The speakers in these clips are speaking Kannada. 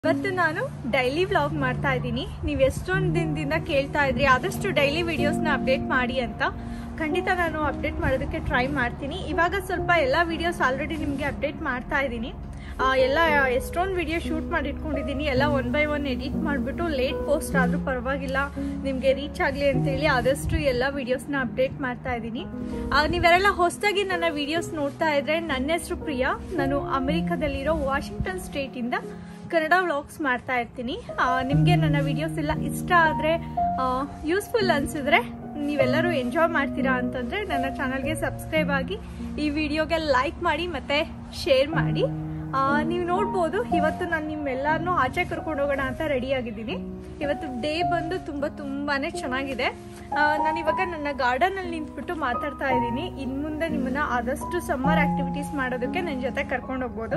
ಇವತ್ತು ನಾನು ಡೈಲಿ ವ್ಲಾಗ್ ಮಾಡ್ತಾ ಇದ್ದೀನಿ ನೀವು ಎಷ್ಟೊಂದು ದಿನದಿಂದ ಕೇಳ್ತಾ ಇದ್ರಿ ಆದಷ್ಟು ಡೈಲಿ ವಿಡಿಯೋಸ್ನ ಅಪ್ಡೇಟ್ ಮಾಡಿ ಅಂತ ಖಂಡಿತ ನಾನು ಅಪ್ಡೇಟ್ ಮಾಡೋದಕ್ಕೆ ಟ್ರೈ ಮಾಡ್ತೀನಿ ಇವಾಗ ಸ್ವಲ್ಪ ಎಲ್ಲ ವಿಡಿಯೋಸ್ ಆಲ್ರೆಡಿ ನಿಮಗೆ ಅಪ್ಡೇಟ್ ಮಾಡ್ತಾ ಇದ್ದೀನಿ ಆ, ಎಲ್ಲ ಎಷ್ಟೊಂದು ವಿಡಿಯೋ ಶೂಟ್ ಮಾಡಿ ಇಟ್ಕೊಂಡಿದ್ದೀನಿ ಎಲ್ಲ ಒನ್ ಬೈ ಒನ್ ಎಡಿಟ್ ಮಾಡಿಬಿಟ್ಟು ಲೇಟ್ ಪೋಸ್ಟ್ ಆದರೂ ಪರವಾಗಿಲ್ಲ ನಿಮಗೆ ರೀಚ್ ಆಗಲಿ ಅಂತೇಳಿ ಆದಷ್ಟು ಎಲ್ಲ ವಿಡಿಯೋಸ್ನ ಅಪ್ಡೇಟ್ ಮಾಡ್ತಾ ಇದ್ದೀನಿ ಆ, ನೀವೆಲ್ಲ ಹೊಸದಾಗಿ ನನ್ನ ವಿಡಿಯೋಸ್ ನೋಡ್ತಾ ಇದ್ರೆ ನನ್ನ ಹೆಸರು ಪ್ರಿಯಾ ನಾನು ಅಮೆರಿಕದಲ್ಲಿರೋ ವಾಷಿಂಗ್ಟನ್ ಸ್ಟೇಟಿಂದ ಕನ್ನಡ ವ್ಲಾಗ್ಸ್ ಮಾಡ್ತಾ ಇರ್ತೀನಿ ನಿಮಗೆ ನನ್ನ ವಿಡಿಯೋಸ್ ಎಲ್ಲ ಇಷ್ಟ ಆದರೆ ಯೂಸ್ಫುಲ್ ಅನಿಸಿದ್ರೆ ನೀವೆಲ್ಲರೂ ಎಂಜಾಯ್ ಮಾಡ್ತೀರಾ ಅಂತಂದರೆ ನನ್ನ ಚಾನಲ್ಗೆ ಸಬ್ಸ್ಕ್ರೈಬ್ ಆಗಿ ಈ ವಿಡಿಯೋಗೆ ಲೈಕ್ ಮಾಡಿ ಮತ್ತು ಶೇರ್ ಮಾಡಿ ನೀವು ನೋಡ್ಬೋದು ಇವತ್ತು ನಾನು ನಿಮ್ಮೆಲ್ಲರನ್ನೂ ಆಚೆ ಕರ್ಕೊಂಡು ಹೋಗೋಣ ಅಂತ ರೆಡಿ ಆಗಿದ್ದೀನಿ ಇವತ್ತು ಡೇ ಬಂದು ತುಂಬ ತುಂಬಾ ಚೆನ್ನಾಗಿದೆ ನಾನು ಇವಾಗ ನನ್ನ ಗಾರ್ಡನಲ್ಲಿ ನಿಂತ್ಬಿಟ್ಟು ಮಾತಾಡ್ತಾ ಇದ್ದೀನಿ ಇನ್ನು ಮುಂದೆ ನಿಮ್ಮನ್ನ ಆದಷ್ಟು ಸಮ್ಮರ್ ಆಕ್ಟಿವಿಟೀಸ್ ಮಾಡೋದಕ್ಕೆ ನನ್ನ ಜೊತೆ ಕರ್ಕೊಂಡು ಹೋಗ್ಬೋದು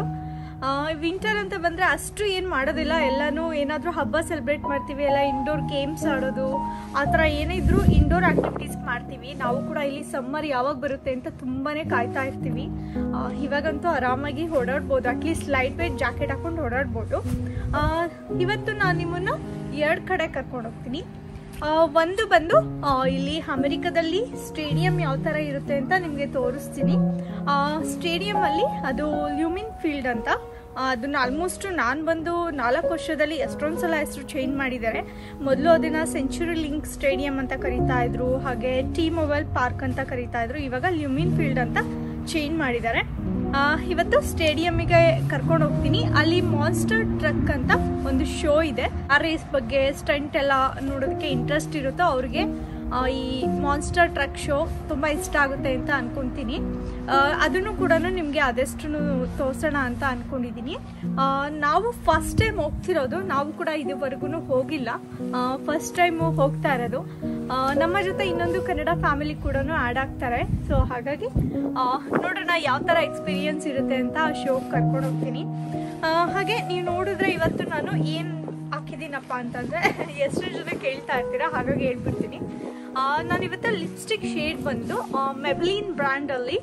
ವಿಂಟರ್ ಅಂತ ಬಂದರೆ ಅಷ್ಟು ಏನು ಮಾಡೋದಿಲ್ಲ ಎಲ್ಲನೂ ಏನಾದರೂ ಹಬ್ಬ ಸೆಲೆಬ್ರೇಟ್ ಮಾಡ್ತೀವಿ ಎಲ್ಲ ಇಂಡೋರ್ ಗೇಮ್ಸ್ ಆಡೋದು ಆ ಥರ ಏನೇ ಇದ್ರೂ ಇಂಡೋರ್ ಆಕ್ಟಿವಿಟೀಸ್ ಮಾಡ್ತೀವಿ ನಾವು ಕೂಡ ಇಲ್ಲಿ ಸಮ್ಮರ್ ಯಾವಾಗ ಬರುತ್ತೆ ಅಂತ ತುಂಬಾ ಕಾಯ್ತಾ ಇರ್ತೀವಿ ಆ, ಇವಾಗಂತೂ ಆರಾಮಾಗಿ ಓಡಾಡ್ಬೋದು ಅಟ್ಲೀಸ್ಟ್ ಲೈಟ್ ವೇಟ್ ಜಾಕೆಟ್ ಹಾಕೊಂಡು ಓಡಾಡ್ಬೋದು ಆ, ಇವತ್ತು ನಾನು ನಿಮ್ಮನ್ನು ಎರಡು ಕಡೆ ಕರ್ಕೊಂಡು ಹೋಗ್ತೀನಿ ಆ, ಒಂದು ಬಂದು ಆ, ಇಲ್ಲಿ ಅಮೆರಿಕದಲ್ಲಿ ಸ್ಟೇಡಿಯಂ ಯಾವ ಥರ ಇರುತ್ತೆ ಅಂತ ನಿಮಗೆ ತೋರಿಸ್ತೀನಿ ಸ್ಟೇಡಿಯಂ ಅಲ್ಲಿ ಅದು ಲ್ಯೂಮಿನ್ ಫೀಲ್ಡ್ ಅಂತ ಆ, ಅದನ್ನ ಆಲ್ಮೋಸ್ಟ್ ನಾನು ಬಂದು ನಾಲ್ಕು ವರ್ಷದಲ್ಲಿ ಎಷ್ಟೊಂದು ಸಲ ಹೆಸರು ಚೇಂಜ್ ಮಾಡಿದ್ದಾರೆ ಮೊದಲು ಅದನ್ನ ಸೆಂಚುರಿ ಲಿಂಕ್ ಸ್ಟೇಡಿಯಂ ಅಂತ ಕರಿತಾ ಇದ್ರು ಹಾಗೆ ಟಿ ಮೊಬೈಲ್ ಪಾರ್ಕ್ ಅಂತ ಕರಿತಾ ಇದ್ರು ಇವಾಗ ಲ್ಯೂಮಿನ್ ಫೀಲ್ಡ್ ಅಂತ ಚೇಂಜ್ ಮಾಡಿದ್ದಾರೆ ಆ, ಇವತ್ತು ಸ್ಟೇಡಿಯಂಗೆ ಕರ್ಕೊಂಡು ಹೋಗ್ತೀನಿ ಅಲ್ಲಿ ಮಾನ್ಸ್ಟರ್ ಟ್ರಕ್ ಅಂತ ಒಂದು ಶೋ ಇದೆ ಆ ರೇಸ್ ಬಗ್ಗೆ ಸ್ಟಂಟ್ ಎಲ್ಲ ನೋಡೋದಕ್ಕೆ ಇಂಟ್ರೆಸ್ಟ್ ಇರುತ್ತೋ ಅವ್ರಿಗೆ ಆ, ಈ ಮಾನ್ಸ್ಟರ್ ಟ್ರಕ್ ಶೋ ತುಂಬ ಇಷ್ಟ ಆಗುತ್ತೆ ಅಂತ ಅನ್ಕೊಂತೀನಿ ಆ, ಅದನ್ನು ಕೂಡ ನಿಮಗೆ ಆದಷ್ಟು ತೋರಿಸೋಣ ಅಂತ ಅನ್ಕೊಂಡಿದ್ದೀನಿ ಆ, ನಾವು ಫಸ್ಟ್ ಟೈಮ್ ಹೋಗ್ತಿರೋದು ನಾವು ಕೂಡ ಇದುವರೆಗೂ ಹೋಗಿಲ್ಲ ಫಸ್ಟ್ ಟೈಮ್ ಹೋಗ್ತಾ ಇರೋದು ಆ, ನಮ್ಮ ಜೊತೆ ಇನ್ನೊಂದು ಕನ್ನಡ ಫ್ಯಾಮಿಲಿ ಕೂಡ ಆ್ಯಡ್ ಆಗ್ತಾರೆ ಸೊ ಹಾಗಾಗಿ ಆ, ನೋಡೋಣ ಯಾವ ಥರ ಎಕ್ಸ್ಪೀರಿಯನ್ಸ್ ಇರುತ್ತೆ ಅಂತ ಆ ಶೋ ಕರ್ಕೊಂಡು ಹೋಗ್ತೀನಿ ಆ, ಹಾಗೆ ನೀವು ನೋಡಿದ್ರೆ ಇವತ್ತು ನಾನು ಏನು ಹಾಕಿದ್ದೀನಪ್ಪ ಅಂತಂದರೆ ಎಷ್ಟು ಜನ ಕೇಳ್ತಾ ಇರ್ತೀರಾ ಹಾಗಾಗಿ ಹೇಳ್ಬಿಡ್ತೀನಿ ಆ, ನಾನು ಇವತ್ತು ಲಿಪ್ಸ್ಟಿಕ್ ಶೇಡ್ ಬಂದು ಮೆಬ್ಲಿನ್ ಬ್ರ್ಯಾಂಡಲ್ಲಿ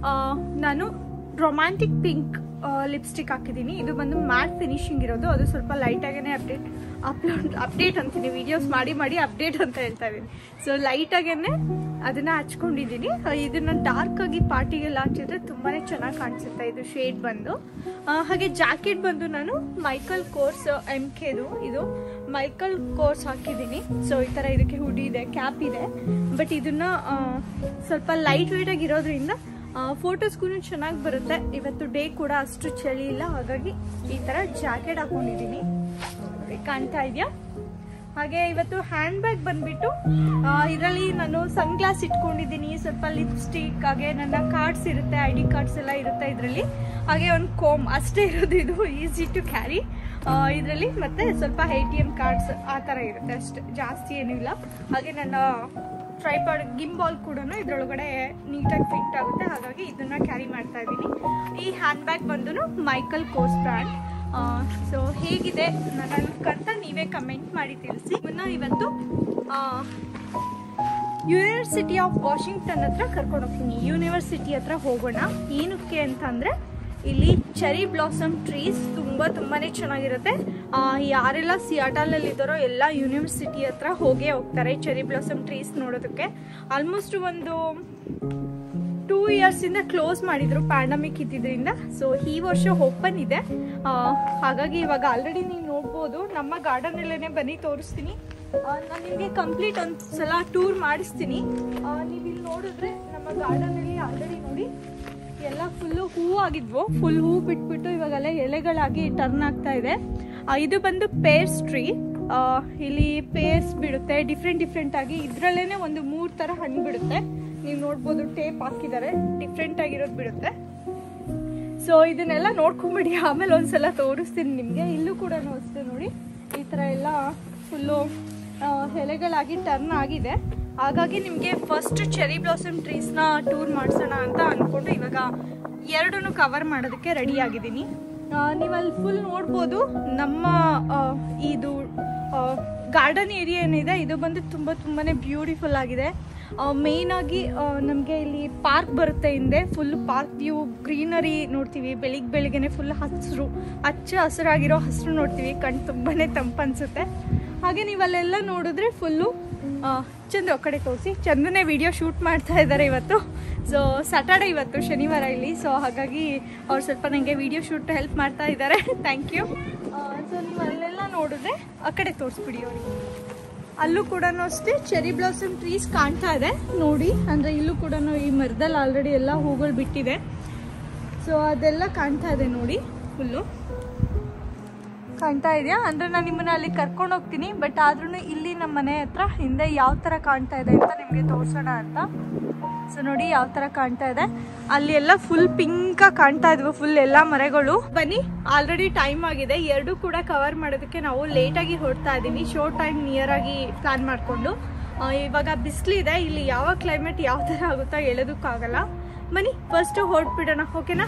ನಾನು ರೊಮ್ಯಾಂಟಿಕ್ ಪಿಂಕ್ ಲಿಪ್ಸ್ಟಿಕ್ ಹಾಕಿದ್ದೀನಿ ಇದು ಬಂದು ಮ್ಯಾಟ್ ಫಿನಿಶಿಂಗ್ ಇರೋದು ಅದು ಸ್ವಲ್ಪ ಲೈಟಾಗೇ ಅಪ್ಡೇಟ್ ಅಪ್ಲೋಡ್ ಅಪ್ಡೇಟ್ ಅಂತೀನಿ ವಿಡಿಯೋಸ್ ಮಾಡಿ ಮಾಡಿ ಅಪ್ಡೇಟ್ ಅಂತ ಹೇಳ್ತಾ ಇದ್ದೀನಿ ಸೊ ಲೈಟಾಗೇ ಅದನ್ನ ಹಚ್ಕೊಂಡಿದ್ದೀನಿ ಆ, ಇದನ್ನ ಡಾರ್ಕ್ ಆಗಿ ಪಾರ್ಟಿಗೆಲ್ಲ ಹಚ್ಚಿದ್ರೆ ತುಂಬಾ ಚೆನ್ನಾಗಿ ಕಾಣಿಸುತ್ತೆ ಇದು ಶೇಡ್ ಬಂದು ಆ, ಹಾಗೆ ಜಾಕೆಟ್ ಬಂದು ನಾನು ಮೈಕಲ್ ಕೋರ್ಸ್ ಎಮ್ ಕೆದು ಇದು ಮೈಕಲ್ ಕೋರ್ಸ್ ಹಾಕಿದ್ದೀನಿ ಸೊ ಈ ಥರ ಇದಕ್ಕೆ ಹುಡಿ ಇದೆ ಕ್ಯಾಪ್ ಇದೆ ಬಟ್ ಇದನ್ನ ಆ, ಸ್ವಲ್ಪ ಲೈಟ್ ವೇಟ್ ಆಗಿರೋದ್ರಿಂದ ಫೋಟೋಸ್ಗೂ ಚೆನ್ನಾಗಿ ಬರುತ್ತೆ ಇವತ್ತು ಡೇ ಕೂಡ ಅಷ್ಟು ಚಳಿ ಇಲ್ಲ ಹಾಗಾಗಿ ಈ ಥರ ಜಾಕೆಟ್ ಹಾಕೊಂಡಿದ್ದೀನಿ ಕಾಣ್ತಾ ಇದೆಯಾ ಹಾಗೆ ಇವತ್ತು ಹ್ಯಾಂಡ್ ಬ್ಯಾಗ್ ಬಂದ್ಬಿಟ್ಟು ಇದರಲ್ಲಿ ನಾನು ಸನ್ ಗ್ಲಾಸ್ ಇಟ್ಕೊಂಡಿದ್ದೀನಿ ಸ್ವಲ್ಪ ಲಿಪ್ಸ್ಟಿಕ್ ಹಾಗೆ ನನ್ನ ಕಾರ್ಡ್ಸ್ ಇರುತ್ತೆ ಐ ಡಿ ಕಾರ್ಡ್ಸ್ ಎಲ್ಲ ಇರುತ್ತೆ ಇದರಲ್ಲಿ ಹಾಗೆ ಒಂದು ಕೋಮ್ ಅಷ್ಟೇ ಇರೋದು ಇದು ಈಸಿ ಟು ಕ್ಯಾರಿ ಇದರಲ್ಲಿ ಮತ್ತೆ ಸ್ವಲ್ಪ ಎ ಟಿ ಎಮ್ ಕಾರ್ಡ್ಸ್ ಆ ಥರ ಇರುತ್ತೆ ಅಷ್ಟೇ ಜಾಸ್ತಿ ಏನಿಲ್ಲ ಹಾಗೆ ನನ್ನ ಟ್ರೈಪಾಡ್ ಗಿಂಬಾಲ್ ಕೂಡ ಇದರೊಳಗಡೆ ನೀಟಾಗಿ ಫಿಟ್ ಆಗುತ್ತೆ ಹಾಗಾಗಿ ಇದನ್ನ ಕ್ಯಾರಿ ಮಾಡ್ತಾ ಇದ್ದೀನಿ ಈ ಹ್ಯಾಂಡ್ ಬ್ಯಾಗ್ ಬಂದು ಮೈಕಲ್ ಕೋಸ್ ಬ್ರ್ಯಾಂಡ್ ಸೊ ಹೇಗಿದೆ ನನ್ನ ಲುಕ್ ಅಂತ ನೀವೇ ಕಮೆಂಟ್ ಮಾಡಿ ತಿಳಿಸಿ ಮುನ್ನ ಇವತ್ತು ಯೂನಿವರ್ಸಿಟಿ ಆಫ್ ವಾಷಿಂಗ್ಟನ್ ಹತ್ರ ಕರ್ಕೊಂಡು ಹೋಗ್ತೀನಿ ಯೂನಿವರ್ಸಿಟಿ ಹತ್ರ ಹೋಗೋಣ ಏನಕ್ಕೆ ಅಂತಂದರೆ ಇಲ್ಲಿ ಚೆರಿ ಬ್ಲಾಸಮ್ ಟ್ರೀಸ್ ತುಂಬ ತುಂಬಾ ಚೆನ್ನಾಗಿರುತ್ತೆ ಆ, ಯಾರೆಲ್ಲ ಸಿಯಾಟಲಲ್ಲಿ ಇದ್ದಾರೋ ಎಲ್ಲ ಯೂನಿವರ್ಸಿಟಿ ಹತ್ರ ಹೋಗೇ ಹೋಗ್ತಾರೆ ಚೆರಿ ಬ್ಲಾಸಮ್ ಟ್ರೀಸ್ ನೋಡೋದಕ್ಕೆ ಆಲ್ಮೋಸ್ಟ್ ಒಂದು ಟೂ ಇಯರ್ಸಿಂದ ಕ್ಲೋಸ್ ಮಾಡಿದ್ರು ಪ್ಯಾಂಡಮಿಕ್ ಇದ್ದಿದ್ರಿಂದ ಸೊ ಈ ವರ್ಷ ಓಪನ್ ಇದೆ ಆ, ಹಾಗಾಗಿ ಇವಾಗ ಆಲ್ರೆಡಿ ನೀವು ನೋಡ್ಬೋದು ನಮ್ಮ ಗಾರ್ಡನಲ್ಲೇ ಬನ್ನಿ ತೋರಿಸ್ತೀನಿ ನಾನು ನಿಮಗೆ ಕಂಪ್ಲೀಟ್ ಒಂದು ಸಲ ಟೂರ್ ಮಾಡಿಸ್ತೀನಿ ನೀವು ಇಲ್ಲಿ ನೋಡಿದ್ರೆ ನಮ್ಮ ಗಾರ್ಡನಲ್ಲಿ ಆಲ್ರೆಡಿ ನೋಡಿ ಎಲ್ಲ ಫುಲ್ಲು ಹೂವು ಆಗಿದ್ವು ಫುಲ್ ಹೂ ಬಿಟ್ಬಿಟ್ಟು ಇವಾಗೆಲ್ಲ ಎಲೆಗಳಾಗಿ ಟರ್ನ್ ಆಗ್ತಾ ಇದೆ ಆ, ಇದು ಬಂದು ಪೇರ್ಸ್ ಟ್ರೀ ಇಲ್ಲಿ ಪೇರ್ಸ್ ಬಿಡುತ್ತೆ ಡಿಫ್ರೆಂಟ್ ಡಿಫ್ರೆಂಟ್ ಆಗಿ ಇದರಲ್ಲೇ ಒಂದು ಮೂರು ಥರ ಹಣ್ಣು ಬಿಡುತ್ತೆ ನೀವು ನೋಡ್ಬೋದು ಟೇಪ್ ಹಾಕಿದ್ದಾರೆ ಡಿಫ್ರೆಂಟ್ ಆಗಿರೋದು ಬಿಡುತ್ತೆ ಸೊ ಇದನ್ನೆಲ್ಲ ನೋಡ್ಕೊಂಬಿಡಿ ಆಮೇಲೆ ಒಂದ್ಸಲ ತೋರಿಸ್ತೀನಿ ನಿಮಗೆ ಇಲ್ಲೂ ಕೂಡ ಅಷ್ಟೇ ನೋಡಿ ಈ ಥರ ಎಲ್ಲ ಫುಲ್ಲು ಎಲೆಗಳಾಗಿ ಟರ್ನ್ ಆಗಿದೆ ಹಾಗಾಗಿ ನಿಮಗೆ ಫಸ್ಟ್ ಚೆರಿ ಬ್ಲಾಸಮ್ ಟ್ರೀಸ್ನ ಟೂರ್ ಮಾಡಿಸೋಣ ಅಂತ ಅಂದ್ಕೊಂಡು ಇವಾಗ ಎರಡನ್ನೂ ಕವರ್ ಮಾಡೋದಕ್ಕೆ ರೆಡಿ ಆಗಿದ್ದೀನಿ ನೀವು ಅಲ್ಲಿ ಫುಲ್ ನೋಡ್ಬೋದು ನಮ್ಮ ಆ, ಇದು ಗಾರ್ಡನ್ ಏರಿಯಾ ಏನಿದೆ ಇದು ಬಂದು ತುಂಬ ತುಂಬಾ ಬ್ಯೂಟಿಫುಲ್ ಆಗಿದೆ ಮೇಯ್ನಾಗಿ ನಮಗೆ ಇಲ್ಲಿ ಪಾರ್ಕ್ ಬರುತ್ತೆ ಹಿಂದೆ ಫುಲ್ ಪಾರ್ಕ್ ವ್ಯೂ ಗ್ರೀನರಿ ನೋಡ್ತೀವಿ ಬೆಳಿಗ್ಗೆ ಬೆಳಿಗ್ಗೆನೆ ಫುಲ್ ಹಸಿರು ಹಚ್ಚ ಹಸಿರಾಗಿರೋ ಹಸಿರು ನೋಡ್ತೀವಿ ಕಣ್ಣು ತುಂಬಾ ತಂಪನ್ಸುತ್ತೆ ಹಾಗೆ ನೀವು ಅಲ್ಲೆಲ್ಲ ನೋಡಿದ್ರೆ ಫುಲ್ಲು ಚಂದ್ರ ಆ ಕಡೆ ತೋರಿಸಿ ಚಂದನೇ ವಿಡಿಯೋ ಶೂಟ್ ಮಾಡ್ತಾ ಇದ್ದಾರೆ ಇವತ್ತು ಸೊ ಸ್ಯಾಟರ್ಡೆ ಇವತ್ತು ಶನಿವಾರ ಇಲ್ಲಿ ಸೊ ಹಾಗಾಗಿ ಅವ್ರು ಸ್ವಲ್ಪ ನನಗೆ ವಿಡಿಯೋ ಶೂಟ್ ಹೆಲ್ಪ್ ಮಾಡ್ತಾ ಇದ್ದಾರೆ ಥ್ಯಾಂಕ್ ಯು ಸೊ ನೀವು ಅಲ್ಲೆಲ್ಲ ನೋಡಿದ್ರೆ ಆ ಕಡೆ ತೋರಿಸ್ಬಿಡಿ ಅವ್ರಿಗೆ ಅಲ್ಲೂ ಕೂಡ ಅಷ್ಟೇ ಚೆರಿ ಬ್ಲಾಸಮ್ ಟ್ರೀಸ್ ಕಾಣ್ತಾ ಇದೆ ನೋಡಿ ಅಂದರೆ ಇಲ್ಲೂ ಕೂಡ ಈ ಮರದಲ್ಲಿ ಆಲ್ರೆಡಿ ಎಲ್ಲ ಹೂಗಳು ಬಿಟ್ಟಿದೆ ಸೊ ಅದೆಲ್ಲ ಕಾಣ್ತಾ ಇದೆ ನೋಡಿ ಫುಲ್ಲು ಕಾಣ್ತಾ ಇದೆಯಾ ಅಂದರೆ ನಾನು ನಿಮ್ಮನ್ನ ಅಲ್ಲಿ ಕರ್ಕೊಂಡು ಹೋಗ್ತೀನಿ ಬಟ್ ಆದ್ರೂ ಇಲ್ಲಿ ನಮ್ಮ ಮನೆ ಹತ್ರ ಹಿಂದೆ ಯಾವ ಥರ ಕಾಣ್ತಾ ಇದೆ ಅಂತ ನಿಮಗೆ ತೋರಿಸೋಣ ಅಂತ ಸೊ ನೋಡಿ ಯಾವ ಥರ ಕಾಣ್ತಾ ಇದೆ ಅಲ್ಲಿ ಎಲ್ಲ ಫುಲ್ ಪಿಂಕ ಕಾಣ್ತಾ ಇದ್ವು ಫುಲ್ ಎಲ್ಲ ಮರಗಳು ಬನ್ನಿ ಆಲ್ರೆಡಿ ಟೈಮ್ ಆಗಿದೆ ಎರಡು ಕೂಡ ಕವರ್ ಮಾಡೋದಕ್ಕೆ ನಾವು ಲೇಟಾಗಿ ಹೊರಡ್ತಾ ಇದ್ದೀವಿ ಶೋ ಟೈಮ್ ನಿಯರ್ ಆಗಿ ಪ್ಲಾನ್ ಮಾಡಿಕೊಂಡು ಇವಾಗ ಬಿಸಿಲಿದೆ ಇಲ್ಲಿ ಯಾವ ಕ್ಲೈಮೇಟ್ ಯಾವ ಥರ ಆಗುತ್ತೋ ಹೇಳೋದಕ್ಕಾಗಲ್ಲ ಬನ್ನಿ ಫಸ್ಟು ಹೊರಟ್ಬಿಡೋಣ ಓಕೆನಾ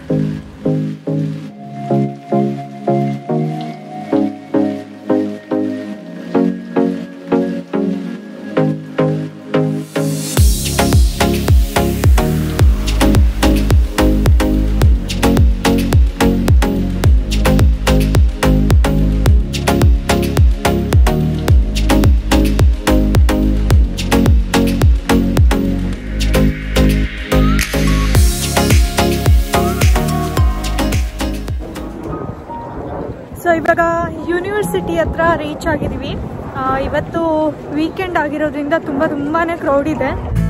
ಸೊ ಇವಾಗ ಯೂನಿವರ್ಸಿಟಿ ಹತ್ರ ರೀಚ್ ಆಗಿದ್ದೀವಿ ಆ, ಇವತ್ತು ವೀಕೆಂಡ್ ಆಗಿರೋದ್ರಿಂದ ತುಂಬ ತುಂಬಾ ಕ್ರೌಡ್ ಇದೆ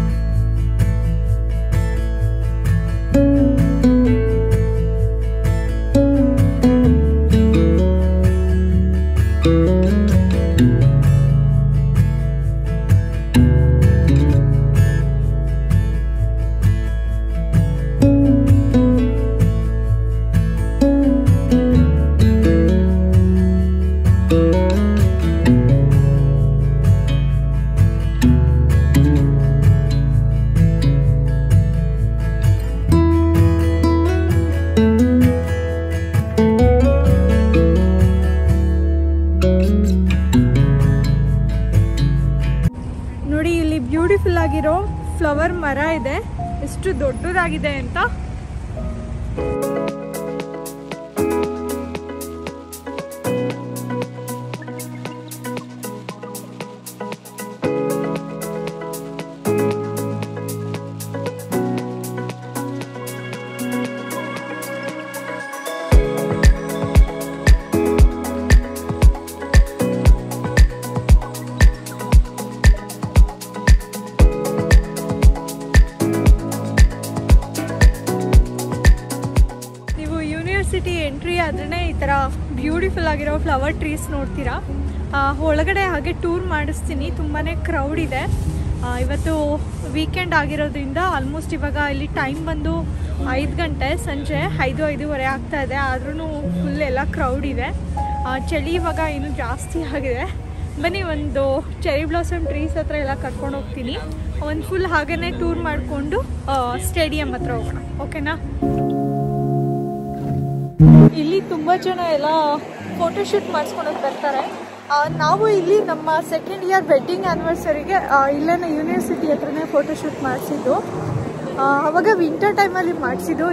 ನೋಡಿ ಇಲ್ಲಿ ಬ್ಯೂಟಿಫುಲ್ ಆಗಿರೋ ಫ್ಲವರ್ ಮರ ಇದೆ ಎಷ್ಟು ದೊಡ್ಡದಾಗಿದೆ ಅಂತ ನೀವು ಯೂನಿವರ್ಸಿಟಿ ಎಂಟ್ರಿ ಆದ್ರೇ ಈ ಥರ ಬ್ಯೂಟಿಫುಲ್ ಆಗಿರೋ ಫ್ಲವರ್ ಟ್ರೀಸ್ ನೋಡ್ತೀರಾ ಆ, ಒಳಗಡೆ ಹಾಗೆ ಟೂರ್ ಮಾಡಿಸ್ತೀನಿ ತುಂಬಾ ಕ್ರೌಡ್ ಇದೆ ಆ, ಇವತ್ತು ವೀಕೆಂಡ್ ಆಗಿರೋದ್ರಿಂದ ಆಲ್ಮೋಸ್ಟ್ ಇವಾಗ ಇಲ್ಲಿ ಟೈಮ್ ಬಂದು ಐದು ಗಂಟೆ ಸಂಜೆ ಐದು ಐದೂವರೆ ಆಗ್ತಾ ಇದೆ ಆದ್ರೂ ಫುಲ್ ಎಲ್ಲ ಕ್ರೌಡ್ ಇದೆ ಆ, ಚಳಿ ಇವಾಗ ಇನ್ನೂ ಜಾಸ್ತಿ ಆಗಿದೆ ಬನ್ನಿ ಒಂದು ಚೆರಿ ಬ್ಲಾಸಮ್ ಟ್ರೀಸ್ ಹತ್ರ ಎಲ್ಲ ಕರ್ಕೊಂಡು ಹೋಗ್ತೀನಿ ಒಂದು ಫುಲ್ ಹಾಗೇ ಟೂರ್ ಮಾಡಿಕೊಂಡು ಸ್ಟೇಡಿಯಂ ಹತ್ರ ಹೋಗೋಣ ಓಕೆನಾ ಇಲ್ಲಿ ತುಂಬ ಜನ ಎಲ್ಲ ಫೋಟೋಶೂಟ್ ಮಾಡಿಸ್ಕೊಳಕ್ ಬರ್ತಾರೆ ಆ, ನಾವು ಇಲ್ಲಿ ನಮ್ಮ ಸೆಕೆಂಡ್ ಇಯರ್ ವೆಡ್ಡಿಂಗ್ ಆ್ಯನಿವರ್ಸರಿಗೆ ಇಲ್ಲೇ ಯೂನಿವರ್ಸಿಟಿ ಹತ್ರನೇ ಫೋಟೋಶೂಟ್ ಮಾಡಿಸಿದ್ದು ಅವಾಗ ವಿಂಟರ್ ಟೈಮಲ್ಲಿ ಮಾಡಿಸಿದ್ದು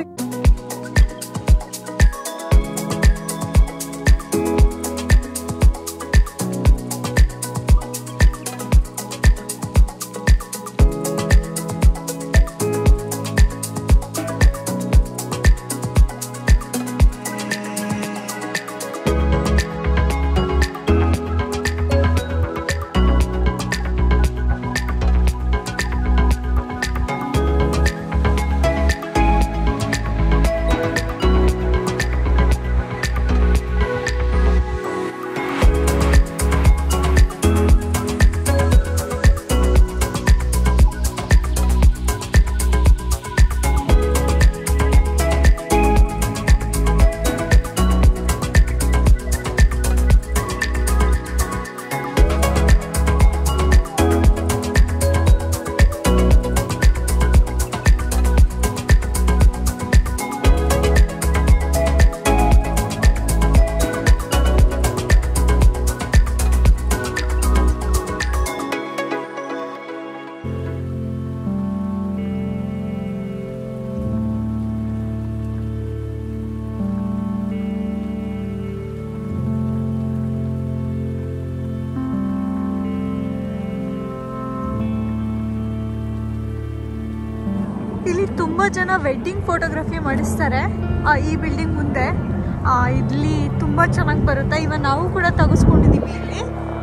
ಜನ ವೆಡ್ಡಿಂಗ್ ಫೋಟೋಗ್ರಫಿ ಮಾಡಿಸ್ತಾರೆ ಆ, ಈ ಬಿಲ್ಡಿಂಗ್ ಮುಂದೆ ಆ, ಇಲ್ಲಿ ತುಂಬ ಚೆನ್ನಾಗಿ ಬರುತ್ತೆ ಇವನ್ ನಾವು ಕೂಡ ತೆಗೆಸ್ಕೊಂಡಿದ್ದೀವಿ ಇಲ್ಲಿ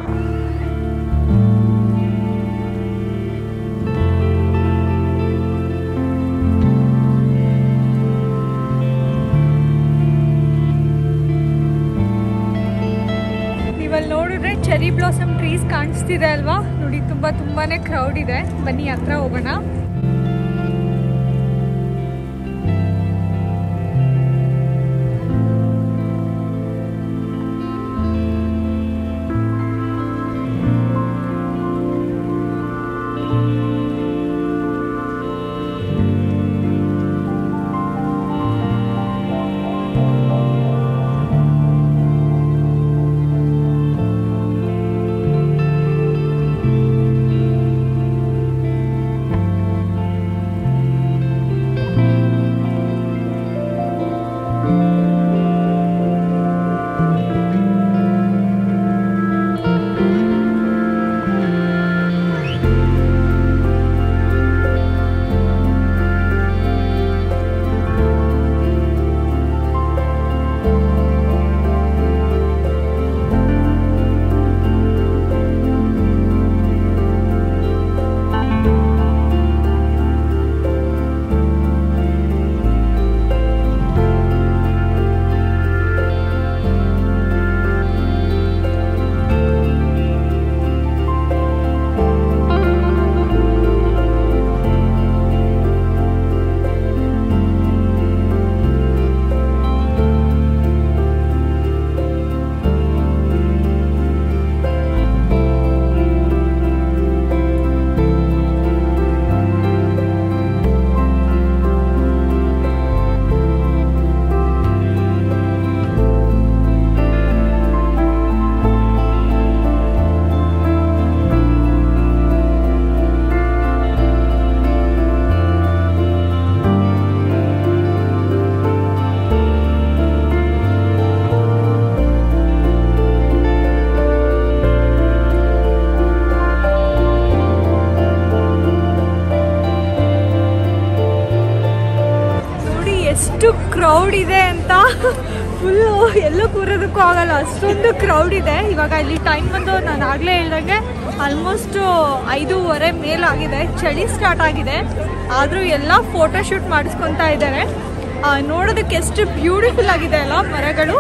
ನೀವಲ್ಲಿ ನೋಡಿದ್ರೆ ಚೆರಿ ಬ್ಲಾಸಮ್ ಟ್ರೀಸ್ ಕಾಣಿಸ್ತಿದೆ ಅಲ್ವಾ ನೋಡಿ ತುಂಬಾ ತುಂಬಾನೇ ಕ್ರೌಡ್ ಇದೆ ಬನ್ನಿ ಹತ್ರ ಹೋಗೋಣ ನೋಡಿ ಎಷ್ಟು ಕ್ರೌಡ್ ಇದೆ ಅಂತ ಫುಲ್ಲು ಎಲ್ಲೂ ಕೂರೋದಕ್ಕೂ ಆಗಲ್ಲ ಅಷ್ಟೊಂದು ಕ್ರೌಡ್ ಇದೆ ಇವಾಗ ಇಲ್ಲಿ ಟೈಮ್ ಬಂದು ನಾನು ಆಗಲೇ ಹೇಳ್ದಂಗೆ ಆಲ್ಮೋಸ್ಟ್ ಐದೂವರೆ ಮೇಲಾಗಿದೆ ಚಳಿ ಸ್ಟಾರ್ಟ್ ಆಗಿದೆ ಆದರೂ ಎಲ್ಲ ಫೋಟೋ ಶೂಟ್ ಮಾಡಿಸ್ಕೊತಾ ಇದ್ದಾರೆ ಆ, ನೋಡೋದಕ್ಕೆ ಎಷ್ಟು ಬ್ಯೂಟಿಫುಲ್ ಆಗಿದೆ ಅಲ್ಲ ಮರಗಳು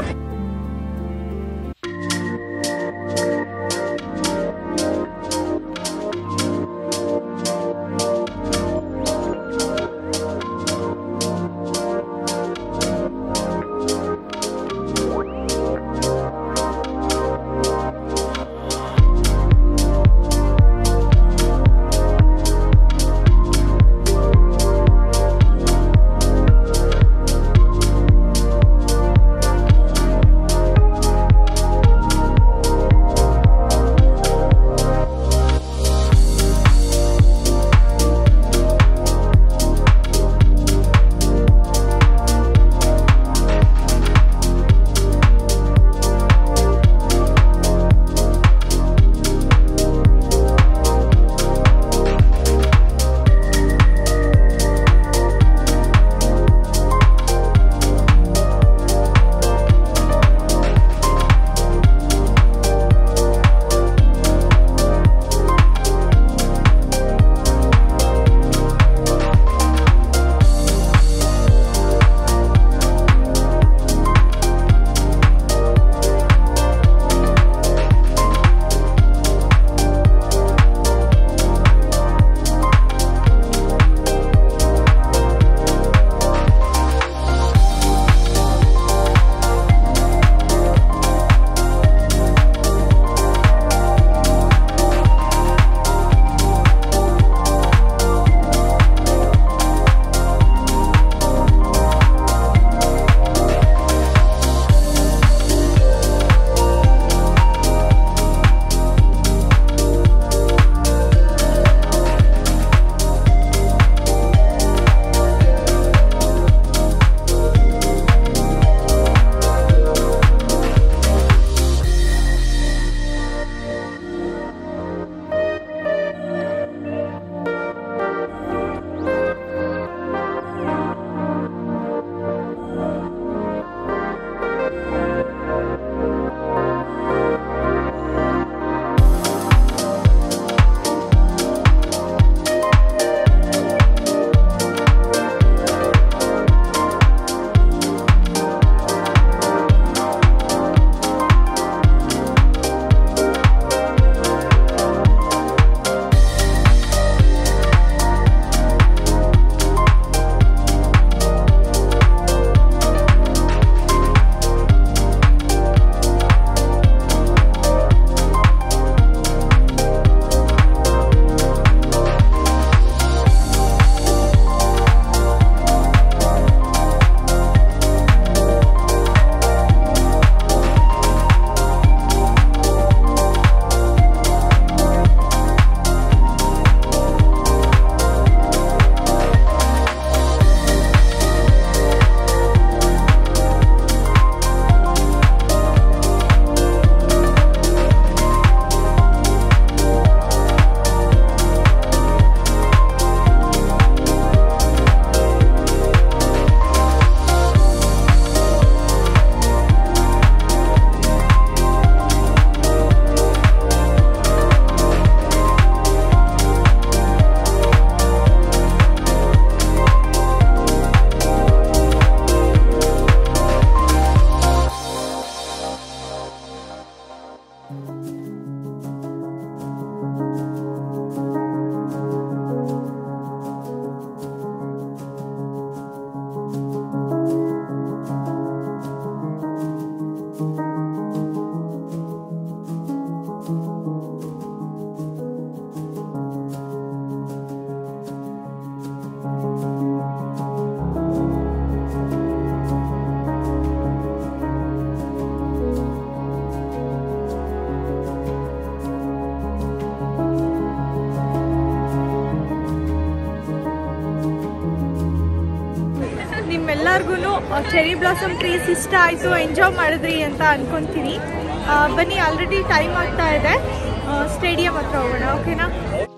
ಚೆರಿ ಬ್ಲಾಸಮ್ ಟ್ರೀಸ್ ಇಷ್ಟ ಆಯಿತು ಎಂಜಾಯ್ ಮಾಡಿದ್ರಿ ಅಂತ ಅನ್ಕೊಂತೀನಿ ಆ, ಬನ್ನಿ ಆಲ್ರೆಡಿ ಟೈಮ್ ಆಗ್ತಾ ಇದೆ ಸ್ಟೇಡಿಯಂ ಹತ್ರ ಹೋಗೋಣ ಓಕೆನಾ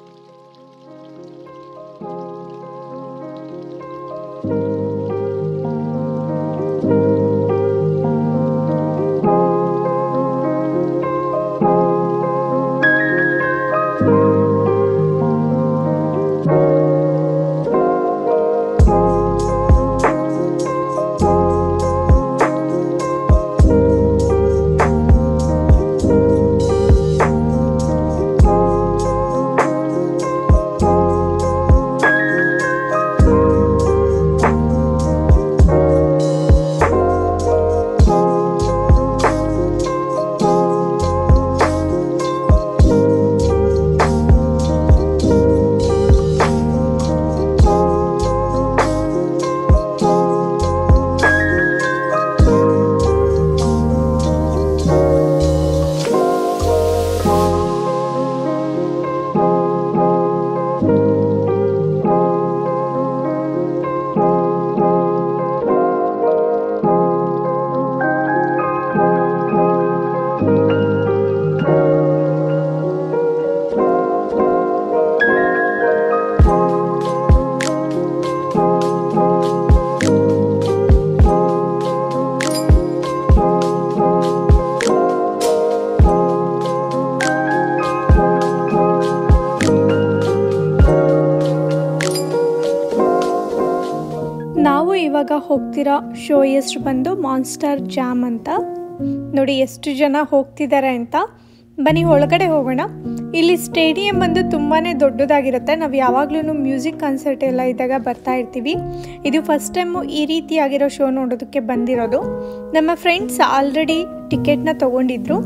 ನಾವು ಇವಾಗ ಹೋಗ್ತಿರೋ ಶೋ ಹೆಸ್ರು ಬಂದು ಮಾನ್ಸ್ಟರ್ ಜಾಮ್ ಅಂತ ನೋಡಿ ಎಷ್ಟು ಜನ ಹೋಗ್ತಿದ್ದಾರೆ ಅಂತ ಬನ್ನಿ ಒಳಗಡೆ ಹೋಗೋಣ ಇಲ್ಲಿ ಸ್ಟೇಡಿಯಂ ಬಂದು ತುಂಬಾ ದೊಡ್ಡದಾಗಿರುತ್ತೆ ನಾವು ಯಾವಾಗಲೂ ಮ್ಯೂಸಿಕ್ ಕಾನ್ಸರ್ಟ್ ಎಲ್ಲ ಇದ್ದಾಗ ಬರ್ತಾ ಇರ್ತೀವಿ ಇದು ಫಸ್ಟ್ ಟೈಮು ಈ ರೀತಿಯಾಗಿರೋ ಶೋ ನೋಡೋದಕ್ಕೆ ಬಂದಿರೋದು ನಮ್ಮ ಫ್ರೆಂಡ್ಸ್ ಆಲ್ರೆಡಿ ಟಿಕೆಟ್ನ ತೊಗೊಂಡಿದ್ರು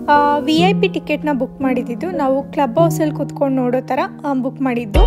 ವಿ ಐ ಪಿ ಟಿಕೆಟ್ನ ಬುಕ್ ಮಾಡಿದ್ದು ನಾವು ಕ್ಲಬ್ ಹೌಸಲ್ಲಿ ಕುತ್ಕೊಂಡು ನೋಡೋ ಥರ ಬುಕ್ ಮಾಡಿದ್ದು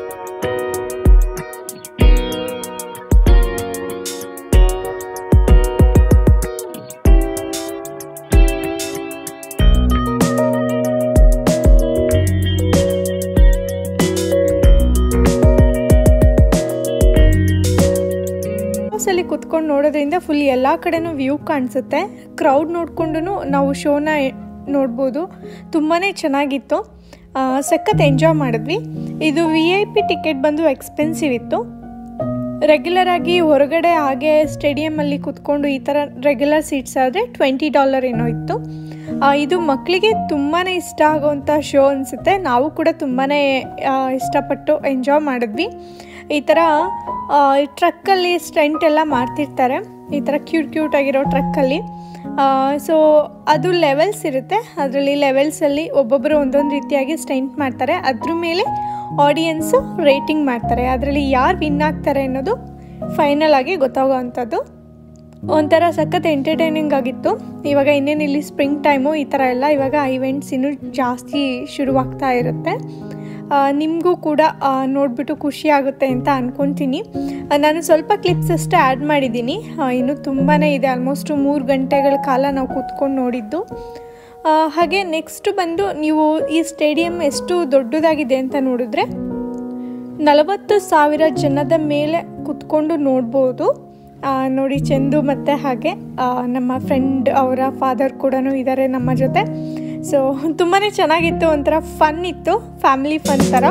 ಹೌಸಲ್ಲಿ ಕುತ್ಕೊಂಡು ನೋಡೋದ್ರಿಂದ ಫುಲ್ ಎಲ್ಲ ಕಡೆನೂ ವ್ಯೂ ಕಾಣಿಸುತ್ತೆ ಕ್ರೌಡ್ ನೋಡಿಕೊಂಡು ನಾವು ಶೋನ ನೋಡ್ಬೋದು ತುಂಬಾ ಚೆನ್ನಾಗಿತ್ತು ಆ, ಸಖತ್ ಎಂಜಾಯ್ ಮಾಡಿದ್ವಿ ಇದು ವಿ ಐ ಪಿ ಟಿಕೆಟ್ ಬಂದು ಎಕ್ಸ್ಪೆನ್ಸಿವ್ ಇತ್ತು ರೆಗ್ಯುಲರ್ ಆಗಿ ಹೊರಗಡೆ ಹಾಗೆ ಸ್ಟೇಡಿಯಮಲ್ಲಿ ಕುತ್ಕೊಂಡು ಈ ಥರ ರೆಗ್ಯುಲರ್ ಸೀಟ್ಸ್ ಆದರೆ ಟ್ವೆಂಟಿ ಡಾಲರ್ ಏನೋ ಇತ್ತು ಆ, ಇದು ಮಕ್ಕಳಿಗೆ ತುಂಬಾ ಇಷ್ಟ ಆಗುವಂಥ ಶೋ ಅನಿಸುತ್ತೆ ನಾವು ಕೂಡ ತುಂಬಾ ಇಷ್ಟಪಟ್ಟು ಎಂಜಾಯ್ ಮಾಡಿದ್ವಿ ಈ ಥರ ಟ್ರಕ್ಕಲ್ಲಿ ಸ್ಟೆಂಟ್ ಎಲ್ಲ ಮಾಡ್ತಿರ್ತಾರೆ ಈ ಥರ ಕ್ಯೂಟ್ ಕ್ಯೂಟ್ ಆಗಿರೋ ಟ್ರಕ್ಕಲ್ಲಿ ಸೊ ಅದು ಲೆವೆಲ್ಸ್ ಇರುತ್ತೆ ಅದರಲ್ಲಿ ಲೆವೆಲ್ಸಲ್ಲಿ ಒಬ್ಬೊಬ್ಬರು ಒಂದೊಂದು ರೀತಿಯಾಗಿ ಸ್ಟೆಂಟ್ ಮಾಡ್ತಾರೆ ಅದ್ರ ಮೇಲೆ ಆಡಿಯನ್ಸು ರೇಟಿಂಗ್ ಮಾಡ್ತಾರೆ ಅದರಲ್ಲಿ ಯಾರು ವಿನ್ ಆಗ್ತಾರೆ ಅನ್ನೋದು ಫೈನಲ್ ಆಗಿ ಗೊತ್ತಾಗೋವಂಥದ್ದು ಒಂಥರ ಸಖತ್ ಎಂಟರ್ಟೈನಿಂಗ್ ಆಗಿತ್ತು ಇವಾಗ ಇನ್ನೇನು ಇಲ್ಲಿ ಸ್ಪ್ರಿಂಗ್ ಟೈಮು ಈ ಥರ ಎಲ್ಲ ಇವಾಗ ಇವೆಂಟ್ಸ್ ಇನ್ನೂ ಜಾಸ್ತಿ ಶುರುವಾಗ್ತಾ ಇರುತ್ತೆ ನಿಮಗೂ ಕೂಡ ಆ, ನೋಡ್ಬಿಟ್ಟು ಖುಷಿ ಆಗುತ್ತೆ ಅಂತ ಅಂದ್ಕೊತೀನಿ ಆ, ನಾನು ಸ್ವಲ್ಪ ಕ್ಲಿಪ್ಸ್ ಅಷ್ಟೇ ಆ್ಯಡ್ ಮಾಡಿದ್ದೀನಿ ಆ, ಇನ್ನೂ ತುಂಬಾ ಇದೆ ಆಲ್ಮೋಸ್ಟು ಮೂರು ಗಂಟೆಗಳ ಕಾಲ ನಾವು ಕೂತ್ಕೊಂಡು ನೋಡಿದ್ದು ಆ, ಹಾಗೆ ನೆಕ್ಸ್ಟ್ ಬಂದು ನೀವು ಈ ಸ್ಟೇಡಿಯಂ ಎಷ್ಟು ದೊಡ್ಡದಾಗಿದೆ ಅಂತ ನೋಡಿದ್ರೆ ನಲವತ್ತು ಸಾವಿರ ಜನದ ಮೇಲೆ ಕುತ್ಕೊಂಡು ನೋಡ್ಬೋದು ಆ, ನೋಡಿ ಚಂದು ಮತ್ತು ಹಾಗೆ ಆ, ನಮ್ಮ ಫ್ರೆಂಡ್ ಅವರ ಫಾದರ್ ಕೂಡ ಇದ್ದಾರೆ ನಮ್ಮ ಜೊತೆ ಸೊ ತುಂಬಾ ಚೆನ್ನಾಗಿತ್ತು ಒಂಥರ ಫನ್ ಇತ್ತು ಫ್ಯಾಮಿಲಿ ಫನ್ ಥರ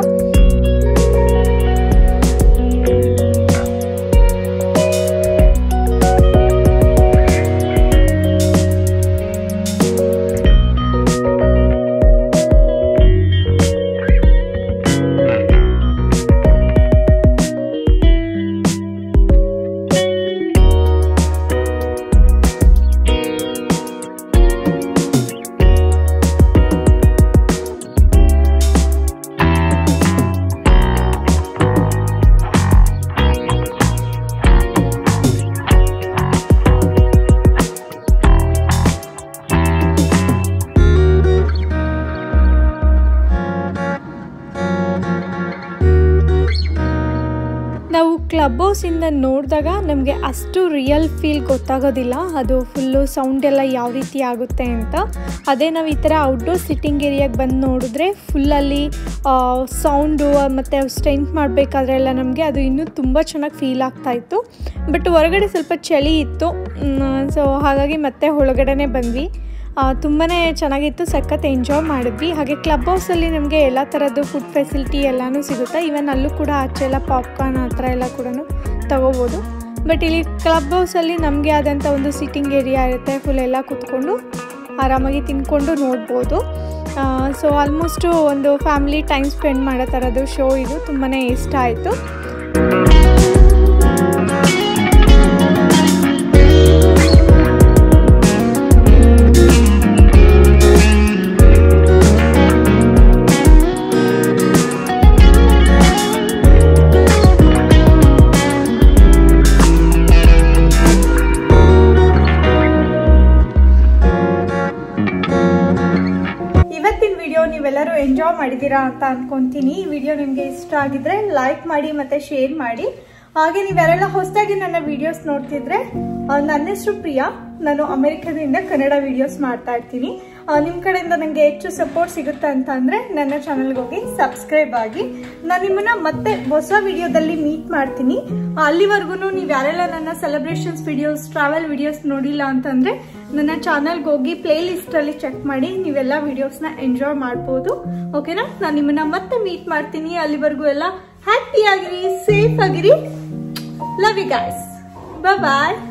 ಕ್ಲಬ್ ಹೌಸಿಂದ ನೋಡಿದಾಗ ನಮಗೆ ಅಷ್ಟು ರಿಯಲ್ ಫೀಲ್ ಗೊತ್ತಾಗೋದಿಲ್ಲ ಅದು ಫುಲ್ಲು ಸೌಂಡ್ ಎಲ್ಲ ಯಾವ ರೀತಿ ಆಗುತ್ತೆ ಅಂತ ಅದೇ ನಾವು ಈ ಥರ ಔಟ್ಡೋರ್ ಸಿಟ್ಟಿಂಗ್ ಏರಿಯಾಗೆ ಬಂದು ನೋಡಿದ್ರೆ ಫುಲ್ಲಲ್ಲಿ ಸೌಂಡು ಮತ್ತು ಸ್ಟ್ರೆಂತ್ ಮಾಡಬೇಕಾದ್ರೆ ಎಲ್ಲ ನಮಗೆ ಅದು ಇನ್ನೂ ತುಂಬ ಚೆನ್ನಾಗಿ ಫೀಲ್ ಆಗ್ತಾಯಿತ್ತು ಬಟ್ ಹೊರಗಡೆ ಸ್ವಲ್ಪ ಚಳಿ ಇತ್ತು ಸೊ ಹಾಗಾಗಿ ಮತ್ತೆ ಒಳಗಡೆನೇ ಬಂದ್ವಿ ತುಂಬಾ ಚೆನ್ನಾಗಿತ್ತು ಸಖತ್ ಎಂಜಾಯ್ ಮಾಡಿದ್ವಿ ಹಾಗೆ ಕ್ಲಬ್ ಹೌಸಲ್ಲಿ ನಮಗೆ ಎಲ್ಲ ಥರದ್ದು ಫುಡ್ ಫೆಸಿಲಿಟಿ ಎಲ್ಲನೂ ಸಿಗುತ್ತೆ ಈವನ್ ಅಲ್ಲೂ ಕೂಡ ಆಚೆ ಎಲ್ಲ ಪಾಪ್ಕಾರ್ನ್ ಆ ಥರ ಎಲ್ಲ ಕೂಡ ತೊಗೋಬೋದು ಬಟ್ ಇಲ್ಲಿ ಕ್ಲಬ್ ಹೌಸಲ್ಲಿ ನಮಗೆ ಆದಂಥ ಒಂದು ಸಿಟ್ಟಿಂಗ್ ಏರಿಯಾ ಇರುತ್ತೆ ಫುಲ್ ಎಲ್ಲ ಕೂತ್ಕೊಂಡು ಆರಾಮಾಗಿ ತಿನ್ಕೊಂಡು ನೋಡ್ಬೋದು ಸೊ ಆಲ್ಮೋಸ್ಟು ಒಂದು ಫ್ಯಾಮಿಲಿ ಟೈಮ್ ಸ್ಪೆಂಡ್ ಮಾಡೋ ಥರದ್ದು ಶೋ ಇದು ತುಂಬಾ ಇಷ್ಟ ಆಯಿತು ಇವತ್ತಿನ ವಿಡಿಯೋ ನೀವೆಲ್ಲರೂ ಎಂಜಾಯ್ ಮಾಡಿದ್ದೀರಾ ಅಂತ ಅನ್ಕೊಂತೀನಿ ಈ ವಿಡಿಯೋ ನಿಮ್ಗೆ ಇಷ್ಟ ಆಗಿದ್ರೆ ಲೈಕ್ ಮಾಡಿ ಮತ್ತೆ ಶೇರ್ ಮಾಡಿ ಹಾಗೆ ನೀವೆಲ್ಲ ಹೊಸದಾಗಿ ನನ್ನ ವಿಡಿಯೋಸ್ ನೋಡ್ತಿದ್ರೆ ಆ, ನನ್ನ ಹೆಸರು ಪ್ರಿಯಾ ನಾನು ಅಮೆರಿಕದಿಂದ ಕನ್ನಡ ವಿಡಿಯೋಸ್ ಮಾಡ್ತಾ ಇರ್ತೀನಿ ಆ, ನಿಮ್ ಕಡೆಯಿಂದ ನನಗೆ ಹೆಚ್ಚು ಸಪೋರ್ಟ್ ಸಿಗುತ್ತೆ ಅಂತ ಅಂದ್ರೆ ನನ್ನ ಚಾನಲ್ಗೆ ಹೋಗಿ ಸಬ್ಸ್ಕ್ರೈಬ್ ಆಗಿ ನಾನು ನಿಮ್ಮನ್ನ ಮತ್ತೆ ಹೊಸ ವಿಡಿಯೋದಲ್ಲಿ ಮೀಟ್ ಮಾಡ್ತೀನಿ ಅಲ್ಲಿವರೆಗೂ ನೀವು ಯಾರೆಲ್ಲ ನನ್ನ ಸೆಲೆಬ್ರೇಷನ್ಸ್ ವಿಡಿಯೋಸ್ ಟ್ರಾವೆಲ್ ವಿಡಿಯೋಸ್ ನೋಡಿಲ್ಲ ಅಂತಂದ್ರೆ ನನ್ನ ಚಾನಲ್ಗೆ ಹೋಗಿ ಪ್ಲೇ ಲಿಸ್ಟ್ ಅಲ್ಲಿ ಚೆಕ್ ಮಾಡಿ ನೀವೆಲ್ಲ ವಿಡಿಯೋಸ್ನ ಎಂಜಾಯ್ ಮಾಡ್ಬೋದು ಓಕೆನಾ ನಾನು ನಿಮ್ಮನ್ನ ಮತ್ತೆ ಮೀಟ್ ಮಾಡ್ತೀನಿ ಅಲ್ಲಿವರೆಗೂ ಎಲ್ಲ ಹ್ಯಾಪಿ ಆಗಿರಿ ಸೇಫ್ ಆಗಿರಿ ಲವ್ ಯು ಗಾಯ್ಸ್ ಬಾಯ್